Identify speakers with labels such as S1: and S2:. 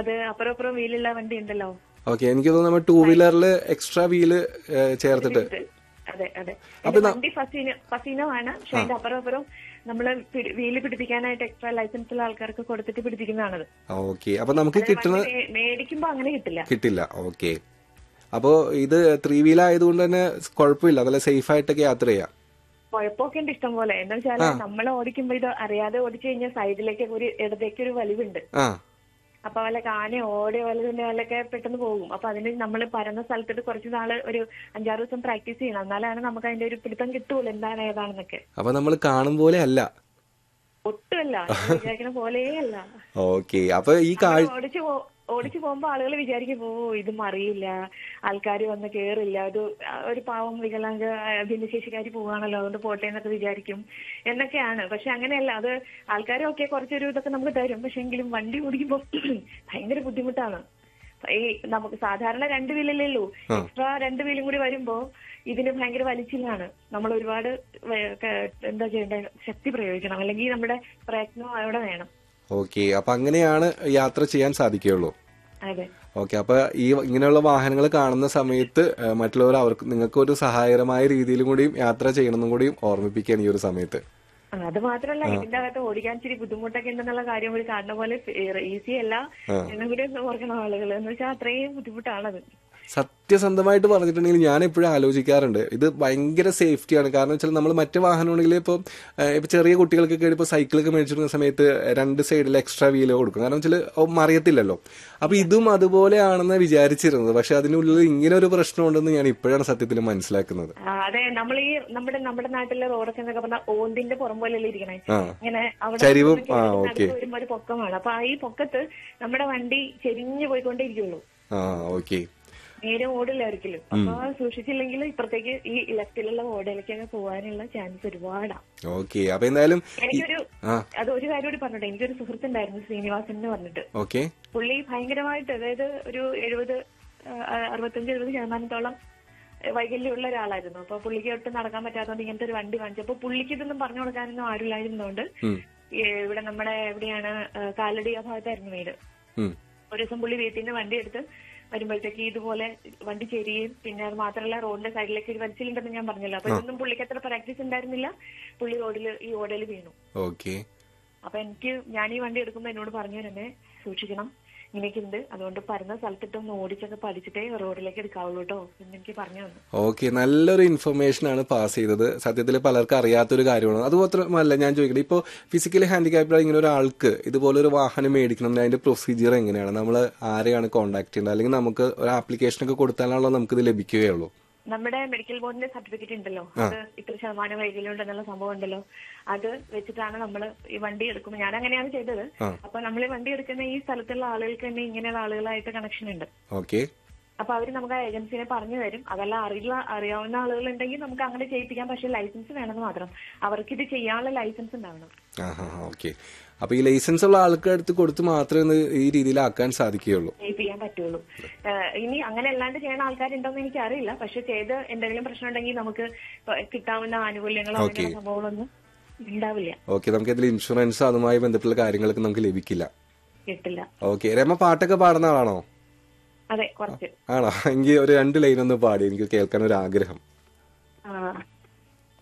S1: അത് അപ്പുറം അപ്പുറം വീലുള്ള വണ്ടി ഉണ്ടല്ലോ
S2: ഓക്കെ എനിക്ക് തോന്നുന്നു നമ്മൾ ടൂ വീലറിൽ എക്സ്ട്രാ വീല് ചേർത്തിട്ട്
S1: ഇത്. അതെ അതെ ഇത് വണ്ടി ഫസീന ഫസീനമാണ് പക്ഷെ അതിന്റെ അപ്പുറം അപ്പുറം നമ്മള് പിടി- വീല് പിടിപ്പിക്കാനായിട്ട് എക്സ്ട്രാ ലൈസൻസ് ഉള്ള ആൾക്കാർക്ക് കൊടുത്തിട്ട് പിടിപ്പിക്കുന്നതാണത്
S2: ഓക്കെ അപ്പൊ നമുക്ക് കിട്ടുന്ന
S1: വണ്ടി മേ- മേടിക്കുമ്പോ അങ്ങനെ കിട്ടില്ല
S2: കിട്ടില്ല ഓക്കെ അപ്പോ ഇത് ത്രീ വീൽ ആയതുകൊണ്ട് തന്നെ കുഴപ്പമില്ല നല്ല സേഫ് ആയിട്ടൊക്കെ യാത്ര ചെയ്യാം
S1: കുഴപ്പമൊക്കെ ഉണ്ട് ഇഷ്ടം പോലെ എന്താ വെച്ചാല് നമ്മൾ ഓടിക്കുമ്പോ ഇത് അറിയാതെ ഓടിച്ചു കഴിഞ്ഞാൽ സൈഡിലേക്ക് ഒരു ഇടത്തേക്ക് ഒരു വലിവുണ്ട്
S2: ആ
S1: അപ്പൊ വല്ല കാന ഓടി വല്ലതിന്റെ വല്ലൊക്കെ പെട്ടെന്ന് പോകും അപ്പൊ അതിന് നമ്മൾ പരന്ന സ്ഥലത്തിട്ട് കുറച്ച് നാള് ഒരു അഞ്ചാറ് ദിവസം പ്രാക്ടീസ് ചെയ്യണം എന്നാലാണ് നമുക്ക് അതിന്റെ ഒരു പിടുത്തം കിട്ടുള്ളൂ എന്താണ് ഏതാണെന്നൊക്കെ
S2: അപ്പൊ നമ്മൾ കാണും പോലെ അല്ല
S1: ഒട്ടുമല്ല നമ്മൾ വിചാരിക്കുന്ന പോലെയേ അല്ല
S2: ഓക്കെ അപ്പൊ ഈ കാഴ്ച
S1: നമ്മൾ ഓടിച്ചു പോ ഓടിച്ചു പോകുമ്പോ ആളുകൾ വിചാരിക്കും ഓ ഇത് മറിയില്ല ആൾക്കാർ വന്ന് കേറില്ല അത് ഒരു പാവം വികലാംഗ ആ, ഭിന്നശേഷിക്കാരി പോവാണല്ലോ അതുകൊണ്ട് പോട്ടെ എന്നൊക്കെ വിചാരിക്കും എന്നൊക്കെയാണ് പക്ഷെ അങ്ങനെയല്ല അത് ആൾക്കാരൊക്കെ കുറച്ചൊരു ഇതൊക്കെ നമുക്ക് തരും പക്ഷെ എങ്കിലും വണ്ടി ഓടിക്കുമ്പോൾ ഭയങ്കര ബുദ്ധിമുട്ടാണ് ഈ നമുക്ക് സാധാരണ രണ്ട് വീലല്ലേ ഉള്ളൂ എക്സ്ട്രാ രണ്ട് വീലും കൂടി വരുമ്പോ ഇതിന് ഭയങ്കര വലിച്ചിലാണ് നമ്മൾ ഒരുപാട് വേ- ക- എന്താ ചെയ്യേണ്ട ശക്തി പ്രയോഗിക്കണം അല്ലെങ്കിൽ നമ്മുടെ പ്രയത്നം അവിടെ വേണം
S2: ഓക്കെ അപ്പൊ അങ്ങനെയാണ് യാത്ര ചെയ്യാൻ സാധിക്കുകയുള്ളൂ
S1: അതെ
S2: ഓക്കെ അപ്പൊ ഈ ഇങ്ങനെയുള്ള വാഹനങ്ങൾ കാണുന്ന സമയത്ത് ഏഹ്, മറ്റുള്ളവർ അവർക്ക് നിങ്ങൾക്ക് ഒരു സഹായകരമായ രീതിയിലും കൂടിയും യാത്ര ചെയ്യണമെന്നും കൂടിയും ഓർമ്മിപ്പിക്കുകയാണ് ഈ ഒരു സമയത്ത്
S1: ആ, അത് മാത്രമല്ല ഇതിന്റെ അകത്ത് ഓടിക്കാൻ ഇച്ചിരി ബുദ്ധിമുട്ടൊക്കെ ഉണ്ടെന്നുള്ള കാര്യം കൂടി കാണുന്ന പോലെ ഈസി അല്ല എന്നും കൂടി ഒന്ന് ഓർക്കണം ആളുകൾ എന്ന് വെച്ചാൽ അത്രയും ബുദ്ധിമുട്ടാണത്
S2: സത്യസന്ധമായിട്ട് പറഞ്ഞിട്ടുണ്ടെങ്കിൽ ഞാൻ എപ്പോഴും ആലോചിക്കാറുണ്ട് ഇത് ഭയങ്കര സേഫ്റ്റിയാണ് കാരണം വെച്ചാൽ നമ്മൾ മറ്റ് വാഹനമാണെങ്കിൽ ഇപ്പോൾ ഇപ്പൊ ചെറിയ കുട്ടികൾക്കൊക്കെ ഇപ്പോൾ സൈക്കിളൊക്കെ മേടിച്ചിരുന്ന സമയത്ത് രണ്ട് സൈഡിൽ എക്സ്ട്രാ വീല് കൊടുക്കും കാരണം വെച്ചാൽ മറിയത്തില്ലല്ലോ അപ്പൊ ഇതും അതുപോലെയാണെന്ന് വിചാരിച്ചിരുന്നത് പക്ഷെ അതിനുള്ളിൽ ഇങ്ങനെ ഒരു പ്രശ്നമുണ്ടെന്ന് ഞാൻ ഇപ്പോഴാണ് സത്യത്തിൽ മനസ്സിലാക്കുന്നത്
S1: ആ, അതെ നമ്മൾ ഈ നമ്മുടെ നമ്മുടെ നാട്ടിലെ റോഡൊക്കെ എന്നൊക്കെ പറഞ്ഞാൽ ഓന്തിന്റെ പുറം പോലെയല്ലേ ഇരിക്കണേ
S2: ആ
S1: ഇങ്ങനെ അവിടെ
S2: ചരിവും,
S1: നിന്ന്
S2: ആ,
S1: കേറി
S2: ഓക്കേ.
S1: നടന്ന് വരുമ്പോ ഒരു പൊക്കമാണ് അപ്പൊ ആ ഈ പൊക്കത്ത് നമ്മുടെ വണ്ടി ചെരിഞ്ഞു പോയിക്കൊണ്ടേയിരിക്കുള്ളൂ
S2: ആ ഓക്കെ
S1: നേരെ ഓടില്ല ഒരിക്കലും അപ്പൊ സൂക്ഷിച്ചില്ലെങ്കിൽ ഇപ്പുറത്തേക്ക് ഈ ലെഫ്റ്റിലുള്ള ഓടയിലേക്കൊക്കെ പോകാനുള്ള ചാൻസ് ഒരുപാടാ
S2: ഓക്കെ അപ്പൊ എന്തായാലും
S1: എനിക്കൊരു
S2: ആ
S1: അത് ഒരു കാര്യം കൂടി പറഞ്ഞിട്ട് എനിക്കൊരു സുഹൃത്തുണ്ടായിരുന്നു ശ്രീനിവാസൻ എന്ന് പറഞ്ഞിട്ട്
S2: ഓക്കെ
S1: പുള്ളി ഭയങ്കരമായിട്ട് അതായത് ഒരു എഴുപത് അറുപത്തഞ്ച് എഴുപത് ശതമാനത്തോളം വൈകല്യമുള്ള ഒരാളായിരുന്നു അപ്പൊ പുള്ളിക്ക് ഒട്ടും നടക്കാൻ പറ്റാത്തതുകൊണ്ട് ഇങ്ങനത്തെ ഒരു വണ്ടി വാങ്ങിച്ചു അപ്പൊ പുള്ളിക്ക് ഇതൊന്നും പറഞ്ഞു കൊടുക്കാനൊന്നും ആരുമില്ലായിരുന്നതുകൊണ്ട്
S2: ഉം.
S1: ഈ ഇവിടെ നമ്മുടെ എവിടെയാണ് ആ, കാലടി ആ ഭാഗത്തായിരുന്നു വീട്
S2: ഉം.
S1: ഒരു ദിവസം പുള്ളി വീട്ടിൽ നിന്ന് വണ്ടി എടുത്ത് വരുമ്പോഴത്തേക്ക് ഇതുപോലെ വണ്ടി ചെരിയും പിന്നെ അത് മാത്രമല്ല റോഡിന്റെ സൈഡിലേക്ക് ഒരു വലിച്ചിലുണ്ടെന്ന് ഞാൻ പറഞ്ഞല്ലോ അപ്പൊ ഇതൊന്നും പുള്ളിക്ക് അത്ര പ്രാക്ടീസ് ഉണ്ടായിരുന്നില്ല പുള്ളി റോഡിൽ ഈ ഓടയിൽ വീണു
S2: ഓക്കെ
S1: അപ്പൊ എനിക്ക് ഞാൻ ഈ വണ്ടി എടുക്കുമ്പോ എന്നോട് പറഞ്ഞു തന്നെ സൂക്ഷിക്കണം ഇങ്ങനെയൊക്കെ ഉണ്ട് അതുകൊണ്ട് പരന്ന സ്ഥലത്തിട്ട് ഒന്ന് ഓടിച്ചൊക്കെ പഠിച്ചിട്ടേ റോഡിലേക്ക് എടുക്കാവുള്ളൂ കേട്ടോ എന്ന് എനിക്ക് പറഞ്ഞു തന്നു
S2: ഓക്കെ നല്ലൊരു ഇൻഫർമേഷൻ ആണ് പാസ് ചെയ്തത് സത്യത്തിൽ പലർക്കും അറിയാത്തൊരു കാര്യമാണ് അതുമാത്രമല്ല ഞാൻ ചോദിക്കട്ടെ ഇപ്പോൾ ഫിസിക്കലി ഹാൻഡിക്യാപ്ഡ് ഇങ്ങനെ ഒരാൾക്ക് ഇതുപോലെ ഒരു വാഹനം മേടിക്കണം അതിന്റെ പ്രൊസീജിയർ എങ്ങനെയാണ് നമ്മൾ ആരെയാണ് കോൺടാക്ട് ചെയ്യേണ്ടത് അല്ലെങ്കിൽ നമുക്ക് ഒരു ആപ്ലിക്കേഷൻ ഒക്കെ കൊടുത്താലാണല്ലോ നമുക്ക് ഇത് ലഭിക്കുകയുള്ളൂ
S1: നമ്മുടെ മെഡിക്കൽ ബോർഡിന്റെ സർട്ടിഫിക്കറ്റ് ഉണ്ടല്ലോ അത് ഇത്ര ശതമാനം വൈകല്യം ഉണ്ടെന്നുള്ള സംഭവം ഉണ്ടല്ലോ അത് വെച്ചിട്ടാണ് നമ്മൾ ഈ വണ്ടി എടുക്കുമ്പോൾ ഞാൻ അങ്ങനെയാണ് ചെയ്തത് അപ്പൊ നമ്മൾ ഈ വണ്ടി എടുക്കുന്ന ഈ സ്ഥലത്തുള്ള ആളുകൾക്ക് തന്നെ ഇങ്ങനെയുള്ള ആളുകളായിട്ട് കണക്ഷൻ ഉണ്ട്
S2: ഓക്കെ
S1: അപ്പൊ അവര് നമുക്ക് ആ ഏജൻസിനെ പറഞ്ഞു തരും അതല്ല അറിയില്ല അറിയാവുന്ന ആളുകൾ ഉണ്ടെങ്കിൽ നമുക്ക് അങ്ങനെ ചെയ്യിപ്പിക്കാം പക്ഷെ ലൈസൻസ് വേണമെന്ന് മാത്രം അവർക്ക് ഇത് ചെയ്യാനുള്ള ലൈസൻസ് ഉണ്ടാവണം
S2: ആ ഹാ ഓക്കെ അപ്പൊ ഈ ലൈസൻസ് ഉള്ള ആൾക്കാരുടെ അടുത്ത് കൊടുത്ത് മാത്രമേ ഇത് ഈ രീതിയിലാക്കാൻ സാധിക്കുകയുള്ളൂ
S1: ചെയ്യിപ്പിക്കാൻ പറ്റുള്ളൂ ഏഹ് ഇനി അങ്ങനെ അല്ലാണ്ട് ചെയ്യുന്ന ആൾക്കാരുണ്ടോന്ന് എനിക്ക് അറിയില്ല പക്ഷെ ചെയ്ത് എന്തെങ്കിലും പ്രശ്നം ഉണ്ടെങ്കിൽ നമുക്ക് ഇപ്പൊ കിട്ടാവുന്ന ആനുകൂല്യങ്ങളോ അങ്ങനെയുള്ള സംഭവങ്ങളൊന്നും ഉണ്ടാവില്ല
S2: ഓക്കെ നമുക്ക് ഇതിൽ ഇൻഷുറൻസ് അതുമായി ബന്ധപ്പെട്ടുള്ള കാര്യങ്ങളൊക്കെ നമുക്ക് ലഭിക്കില്ല
S1: കിട്ടില്ല
S2: ഓക്കെ രമ പാട്ടൊക്കെ പാടുന്ന ആളാണോ
S1: അതെ കുറച്ച്
S2: ആണോ എങ്കിൽ ഒരു രണ്ട് ലൈൻ ഒന്ന് പാടി എനിക്ക് കേൾക്കാൻ ഒരു ആഗ്രഹം
S1: ആ